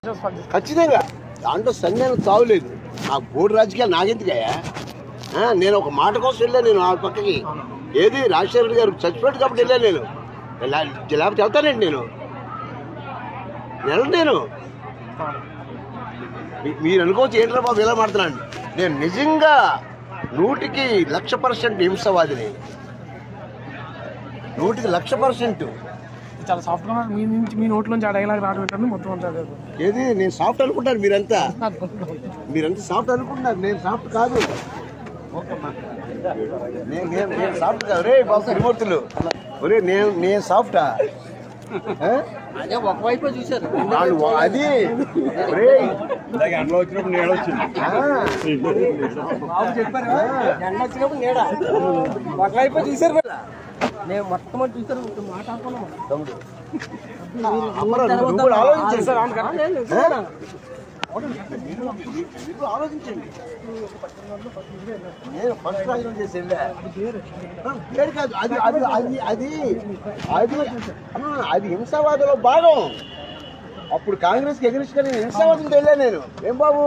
స్పందిస్తారు ఖచ్చితంగా దాంట్లో సందేహం తావులేదు నా బోర్డు రాజకీయాలు నాగెందుకయ్యా ఆ, నేను ఒక మాట కోసం వెళ్ళాను నేను ఆ పక్కకి ఏది రాజశేఖర రెడ్డి గారు చచ్చిపోయాడు కాబట్టి వెళ్ళాను నేను ఎలా- లేకపోతే వెళ్తానండి నేను వెళ్ళను నేను మీ- మీరు అనుకోవచ్చు ఏంట్రా బాబు ఇలా మాడుతున్నాను నేను నిజంగా నూటికి లక్ష పర్సెంట్ హింసవాదిని నూటికి లక్ష పర్సెంట్ చాలా సాఫ్ట్ గా ఉన్నారు. మీ నుంచి మీ నోట్లో నుంచి ఆ డైలాగ్ రావడం ఏంటంటే మొత్తం అంతా అదే. ఏది నేను సాఫ్ట్ అనుకుంటాను మీరంతా మీరంతా సాఫ్ట్ అనుకుంటున్నారు నేను సాఫ్ట్ కాదు నేను నేను నేను సాఫ్ట్ కాదు రే బాబు త్రిమూర్తులు ఒరే నేను నేను సాఫ్టా ఆ? అదే ఒకవైపు చూశారు వాళ్ళు వా- అది ఒరే అందులో వచ్చినప్పుడు నేను వచ్చింది బాబు చెప్పారు ఎండ వచ్చినప్పుడు నీడ ఒకవైపు చూశారు మరి. నేను మొట్టమొదటి చూశారు ఒక మాట అనుకున్నాం తమ్ముడు అమ్మరా నువ్వు నువ్వు కూడా ఆలోచించండి ఆ, లేదు, చూశాను. మీరు ఆలోచించండి నేను ఫస్ట్ రాజీనామా చేసి వెళ్ళా ఆ, వేరు కాదు అది అది అది అది అది ఆ, అది హింసావాదంలో భాగం అప్పుడు కాంగ్రెస్కి ఎగరిస్ట్ గా నేను హింసావాదంతో వెళ్ళా నేను ఏం బాబు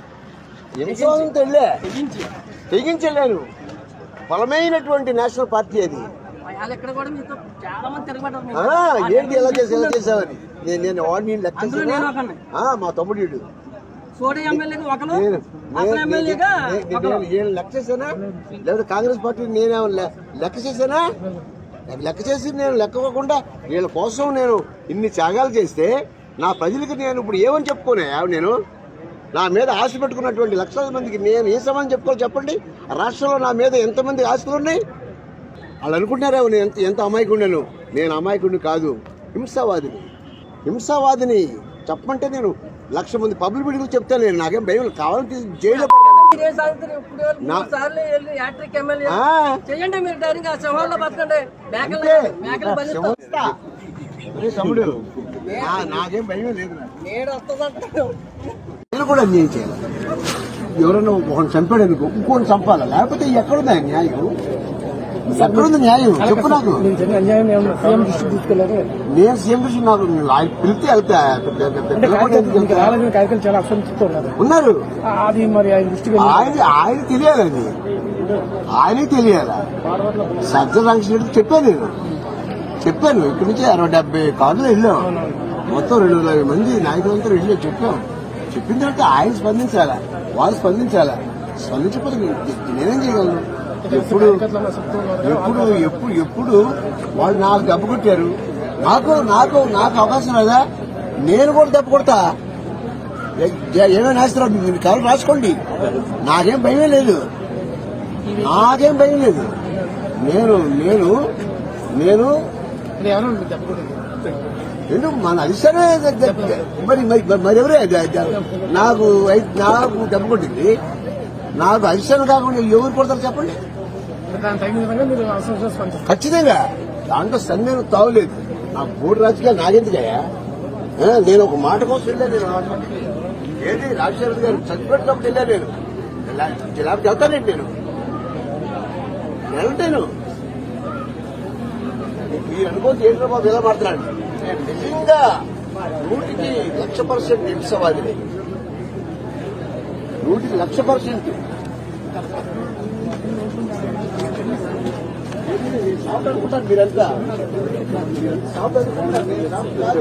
హింసావాదంతో వెళ్ళా తెగించి వెళ్ళాను బలమైనటువంటి నేషనల్ పార్టీ అది వాళ్ళు ఇక్కడ కూడా మీతో చాలా మంది తిరగబడ్డారు ఆ, మీరు. ఏంటి ఎలా చేసి ఎలా చేసావని నేను నేను వాడిని లెక్క అందులో నేను ఒకడిని. ఆ, మా తమ్ముడు వీడు. సోడి ఎమ్మెల్యేగా ఒకరు నేను అసలు నేను- ఎమ్మెల్యేగా నేను- నేను- ఒకరు నేను- నేను లెక్క చేశానా లేదా కాంగ్రెస్ పార్టీ నేనేమో లె- లెక్క చేశానా లెక్క చేసి నేను లెక్కకుండా వీళ్ళ కోసం నేను ఇన్ని త్యాగాలు చేస్తే నా ప్రజలకి నేను ఇప్పుడు ఏమని చెప్పుకోనే నేను నా మీద ఆశ పెట్టుకున్నటువంటి లక్షల మందికి నేను ఏ సమాధానం చెప్పుకోవాలి చెప్పండి రాష్ట్రంలో నా మీద ఎంతమంది ఆశలు ఉన్నాయి వాళ్ళు అనుకుంటున్నారేమో నేను ఎంత ఎంత అమాయకుడినాను నేను అమాయకుడిని కాదు హింసావాదిని హింసావాదిని చెప్పమంటే నేను లక్ష మంది పబ్లిక్ మీటింగ్లు చెప్తాను నేను నాకేం భయం లేదు. కావాలంటే జైల్లో పడతాను. మీరే సాధించారు ఇప్పుడు నా- మూడు సార్లు వెళ్ళి హ్యాట్రిక్ ఎమ్మెల్యే ఆ, చేయండి మీరు డైరింగ్ ఆ సింహాల్లో బతకండి మేకలు అంతే. మేకలు బలిస్తాం సింహస్తా. ఒరే తమ్ముడు నా- నాకేం భయం లేదు నాకు. నేడు వస్తుందంటారు నేను కూడా అన్యాయం చేయాలి ఎవరైనా ఒకరిని చంపాడు అనుకో ఇంకోటి చంపాలా లేకపోతే ఎక్కడుందా న్యాయం ఎక్కడుంది న్యాయం చెప్పు నాకు నేను జరిగిన అన్యాయం ఏమన్నా సీఎం దృష్టికి తీసుకెళ్లారు నేను సీఎం కృష్ణ నాకు ఆయన పిలిస్తే వెళ్తా అంటే కార్యకర్తలు మీకు రాలేదని కార్యకర్తలు చాలా అసంతృప్తి ఉన్నారు ఉన్నారు ఆ, అది మరి ఆయన దృష్టికి వెళ్ళి ఆయన ఆయన తెలియాలండి ఆయనకి తెలియాలా సజ్జ రంగ చెప్పాను నేను చెప్పాను ఇక్కడి నుంచి అరవై డెబ్బై కార్లు వెళ్ళాం మొత్తం రెండు వందల యాభై మంది నాయకులంతా వెళ్ళి చెప్పాం చెప్పిన తర్వాత ఆయన స్పందించాలా వాళ్ళు స్పందించాలా స్పందించకపోతే నేను- నేనేం చేయగలను ఎప్పుడు కార్యకర్తలు అసంతృప్తి ఉన్నారు ఎప్పుడు ఎప్పుడు ఎప్పుడు వాళ్ళు నాకు దెబ్బ కొట్టారు నాకు నాకు నాకు అవకాశం లేదా నేను కూడా దెబ్బ కొడతా ఏ- ఏ- ఏమేమి వేస్తున్నావు మీరు కవర్ రాసుకోండి నాకేం భయమే లేదు నాకేం భయం లేదు నేను నేను నేను ఇది ఎవరు మీకు దెబ్బ కొట్టింది? ఎందుకు మన అధిష్టానే మరి మరి మరి ఎవరే అది- అది- నాకు ఐ- నాకు దెబ్బ కొట్టింది నాకు అధిష్టానం కాకుండా ఎవరు కొడతారు చెప్పండి దాని తగిన విధంగా మీరు అసంతృప్తి స్పందిస్తారు ఖచ్చితంగా దాంట్లో సందేహం తావులేదు నా బోర్డు రాజకీయాలు నాగెందుకయ్యా ఆ, నేను ఒక మాట కోసం వెళ్ళాను నేను ఆ పక్కకి. ఏది రాజశేఖర గారు చచ్చిపోయిన కాబట్టి వెళ్ళాను నేను లా- లేకపోతే వెళ్తానండి నేను వెళ్తాను మీరు అనుకోవచ్చు ఏంటో బాబు ఇలా మాట్లాడండి నేను నిజంగా నూటికి లక్ష పర్సెంట్ హింసవాదిని నూటికి లక్ష పర్సెంట్ సాఫ్ట్ అనుకుంటారు మీరంతా సాఫ్ట్ అనుకుంటారు నేను సాఫ్ట్ కాదు.